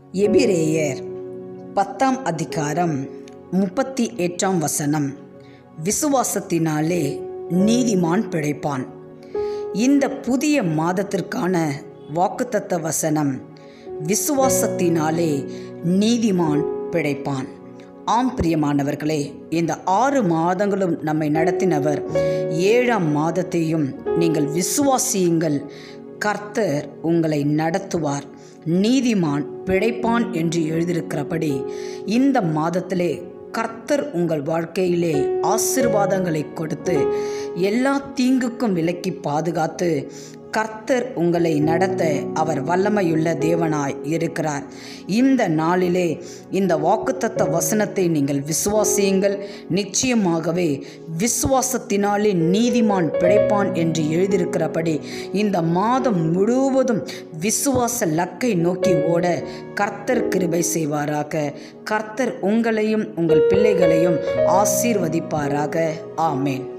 எபிரேயர் பத்தாம் அதிகாரம் முப்பத்தி எட்டாம் வசனம் விசுவாசத்தினாலே நீதிமான் பிழைப்பான் இந்த புதிய மாதத்திற்கான வாக்குத்தத்த வசனம் விசுவாசத்தினாலே நீதிமான் பிழைப்பான் ஆம் பிரியமானவர்களே இந்த ஆறு மாதங்களும் நம்மை நடத்தினவர் ஏழாம் மாதத்தையும் நீங்கள் விசுவாசியுங்கள் கர்த்தர் உங்களை நடத்துவார் நீதிமான் பிழைப்பான் என்று எழுதியிருக்கிறபடி இந்த மாதத்திலே கர்த்தர் உங்கள் வாழ்க்கையிலே ஆசிர்வாதங்களை கொடுத்து எல்லா தீங்குக்கும் விலக்கி பாதுகாத்து கர்த்தர் உங்களை நடத்த அவர் வல்லமையுள்ள தேவனாய் இருக்கிறார் இந்த நாளிலே இந்த வாக்குத்தத்த வசனத்தை நீங்கள் விசுவாசியுங்கள் நிச்சயமாகவே விசுவாசத்தினாலே நீதிமான் பிழைப்பான் என்று எழுதியிருக்கிறபடி இந்த மாதம் முழுவதும் விசுவாச லக்கை நோக்கி ஓட கர்த்தர் கிருபை செய்வாராக கர்த்தர் உங்களையும் உங்கள் பிள்ளைகளையும் ஆசீர்வதிப்பாராக ஆமேன்